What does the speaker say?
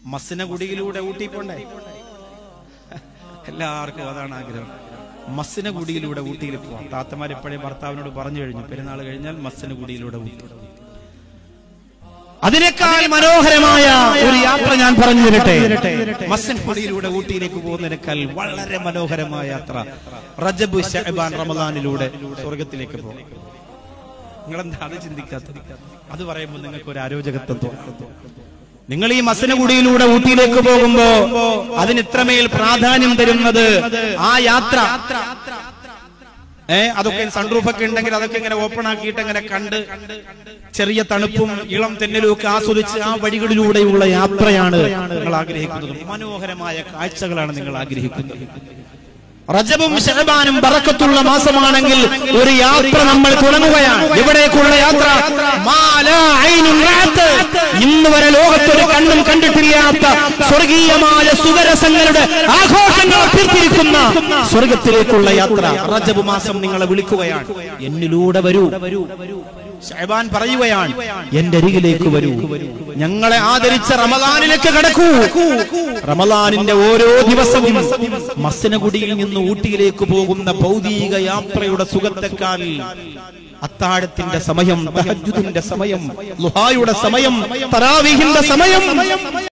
മസ്സിനഗുഡിയിലൂടെ ഊട്ടി പോണ്ടേ എല്ലാവർക്കും അതാണ് ആഗ്രഹം മസ്സിനഗുഡിയിലൂടെ ഊട്ടിയിൽ പോവാം താത്തമാർ ഇപ്പോഴേ ഭർത്താവിനോട് പറഞ്ഞു കഴിഞ്ഞു പെരുന്നാൾ കഴിഞ്ഞാൽ മസ്സിനഗുഡിയിലൂടെ ഊട്ടി അതിനേക്കാൾ മനോഹരമായ ഒരു യാത്ര ഞാൻ പറഞ്ഞു തരട്ടെ മസ്സിൻപുടിയിലൂടെ ഊട്ടിയിലേക്ക് പോകുന്നതിനേക്കാൾ വളരെ മനോഹരമായ യാത്ര റജബ് ഷഹബാൻ റമദാനിലൂടെ സ്വർഗത്തിലേക്ക് പോകും നിങ്ങളെന്താ അത് ചിന്തിക്കാത്തത് അത് പറയുമ്പോൾ നിങ്ങൾക്ക് ഒരു അരോചകത്വം തോന്നും നിങ്ങൾ ഈ മസനഗുഡിയിലൂടെ ഊട്ടിയിലേക്ക് പോകുമ്പോ അതിന് ഇത്രമേൽ പ്രാധാന്യം തരുന്നത് ആ യാത്ര ഏ അതൊക്കെ സൺറൂഫ് ഒക്കെ ഉണ്ടെങ്കിൽ അതൊക്കെ ഇങ്ങനെ ഓപ്പൺ ആക്കിയിട്ട് ഇങ്ങനെ കണ്ട് ചെറിയ തണുപ്പും ഇളം തെന്നലും ഒക്കെ ആസ്വദിച്ച് ആ വഴികളിലൂടെയുള്ള യാത്രയാണ് നിങ്ങൾ ആഗ്രഹിക്കുന്നത് മനോഹരമായ കാഴ്ചകളാണ് നിങ്ങൾ ആഗ്രഹിക്കുന്നത് റജബും ഷഹബാനും ബറക്കത്തുള്ള മാസമാണെങ്കിൽ ഒരു യാത്ര നമ്മൾ തുടങ്ങുകയാണ് എവിടേക്കുള്ള യാത്ര മാ ലാ ഐനുൻ റഅത്ത്. ഇന്ന് വരെ ലോകത്തൊരു കണ്ണും കണ്ടിട്ടില്ലാത്ത സ്വർഗീയമായ സുഖരസങ്ങളുടെ ആഘോഷങ്ങൾ തീർത്തിരിക്കുന്ന സ്വർഗത്തിലേക്കുള്ള യാത്ര റജബ് മാസം നിങ്ങളെ വിളിക്കുകയാണ് എന്നിലൂടെ വരൂ ഷഹബാൻ പറയുകയാണ് എന്റെ അരികിലേക്ക് വരൂ ഞങ്ങളെ ആദരിച്ച റമദാനിലേക്ക് കടക്കൂ റമദാനിന്റെ ഓരോ ദിവസവും മസ്സനഗുഡിയിൽ നിന്ന് ഊട്ടിയിലേക്ക് പോകുന്ന ഭൗതിക യാത്രയുടെ സുഖത്തെക്കാൾ അത്താഴത്തിന്റെ സമയം തഹജ്ജുദിന്റെ സമയം ലുഹായുടെ സമയം തറാവീഹിന്റെ സമയം